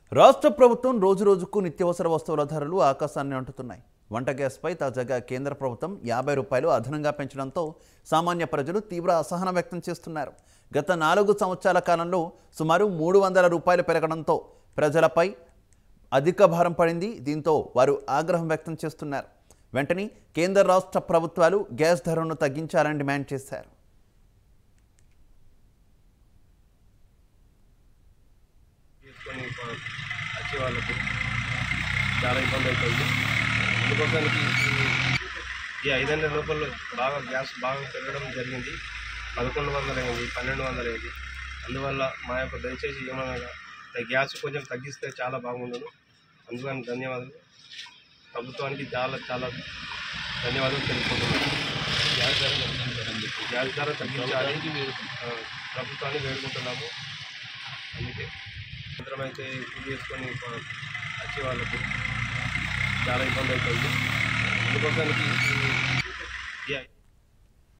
రాష్ట్ర ప్రభుత్వం రోజురోజుకు నిత్యావసర వస్తువుల ధరలు ఆకాశాన్ని అంటుతున్నాయి వంట గ్యాస్పై తాజాగా కేంద్ర ప్రభుత్వం యాభై రూపాయలు అదనంగా పెంచడంతో సామాన్య ప్రజలు తీవ్ర అసహనం వ్యక్తం చేస్తున్నారు గత నాలుగు సంవత్సరాల కాలంలో సుమారు మూడు వందల రూపాయలు పెరగడంతో ప్రజలపై అధిక భారం పడింది దీంతో వారు ఆగ్రహం వ్యక్తం చేస్తున్నారు వెంటనే కేంద్ర రాష్ట్ర ప్రభుత్వాలు గ్యాస్ ధరను తగ్గించాలని డిమాండ్ చేశారు తీసుకొని ప- వచ్చే వాళ్ళకు చాలా ఇబ్బంది అవుతుంది అందుకోసానికి ఈ- ఈ ఐదేళ్ళ లోపల బాగా గ్యాస్ బాగా పెరగడం జరిగింది పదకొండు వందలు అయింది పన్నెండు వందలు అయింది అందువల్ల మా యొక్క దయచేసి ఏమనగా ఈ గ్యాస్ కొంచెం తగ్గిస్తే చాలా బాగుండదు అందుకని ధన్యవాదాలు ప్రభుత్వానికి చాలా చాలా ధన్యవాదాలు తెలుపుకుంటున్నాను గ్యాస్ ధర తగ్గించాలి గ్యాస్ ధర తగ్గించాలి ఆ, ప్రభుత్వాన్ని వేడుకుంటున్నాము అందుకే సాయంత్రం అయితే కూలి చేసుకొని ప- వచ్చే వాళ్ళకు చాలా ఇబ్బంది అవుతుంది అందుకోసానికి ఈ- ఈ